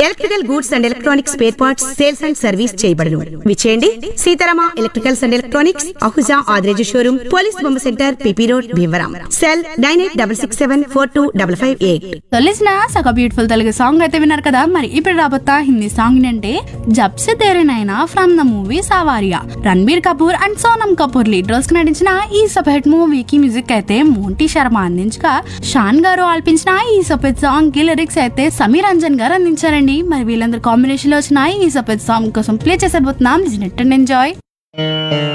electrical goods and electronics spare parts sales and service చేయబడును విచేయండి Seetharama electricals and electronics Ahuja Adireju showroom police బొమ్మ centre PP road Bhimavaram cell nine eight double six seven four two double five eight so listeners ఒక beautiful Telugu song అయితే విన్నారు కదా మరి ఇప్పుడు రాబోతా హిందీ సాంగ్ అంటే జబ్ Se Tere Naina from the movie Saawariya Ranbir Kapoor and Sonam Kapoor lead roles కి నటించిన ఈ సపరేట్ మూవీకి మ్యూజిక్ అయితే మోంటీ శర్మ అందించగా షాన్ గారు ఆల్పించిన ఈ సపరేట్ సాంగ్ కి లిరిక్స్ అయితే సమీర్ రంజన్ గారు అందించారండి మరి వీళ్ళందరూ కాంబినేషన్ లో వచ్చిన ఈ సపరేట్ సాంగ్ కోసం ప్లే చేసేబోతున్నాం లిజన్ ఇట్ అండ్ ఎంజాయ్